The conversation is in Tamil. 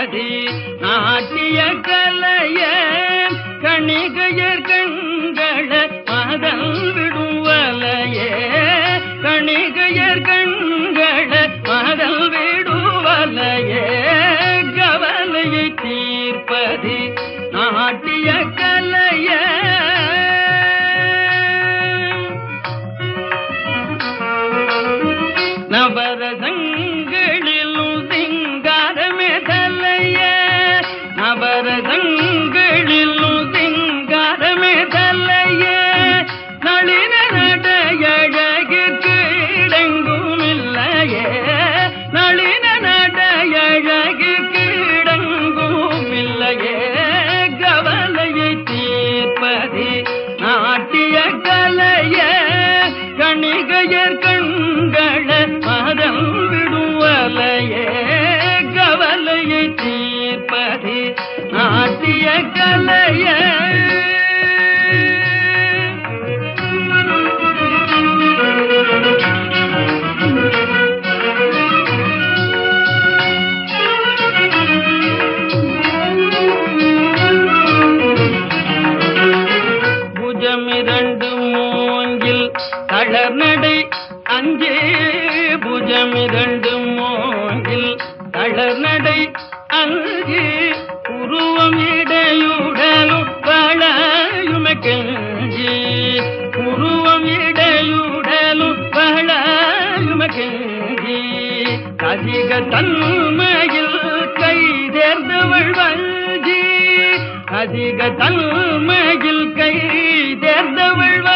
தீர்ப்பதி நாட்டிய கலைய கணிகையர் கண்கள மதல் விடுவலையே கணிகையர் கண்கள மதல் விடுவலையே கவலையை தீர்ப்பதி நாட்டிய கலைய நவரசங்களிலும் சிங்காரமே தலைய நவரசங்களிலும் சிங்காரமே தலைய நளின நடையழகிற்கு இடங்கும் இல்லையே நளின நடையழகிற்கு இடங்கும் இல்லையே கவலையை தீர்ப்பதி நாட்டிய கலைய கணிகையர் கண்கள மதம் விடுவலையே கவலையை தீர்ப்பதி நாட்டிய கலைய புஜமிரண்டு மூங்கில் தளர்நடை அஞ்சே புஜமிரண்டு மூங்கில் தளர்நடை அஞ்சே உருவம் இடையுடலும் வளையும கெஞ்சி உருவம் இடையுடலும் வளையும கெஞ்சி அதிக தன்மையில் கை தேர்ந்தவள் வஞ்சி அதிக தன்மையில் கை தேர்ந்தவள்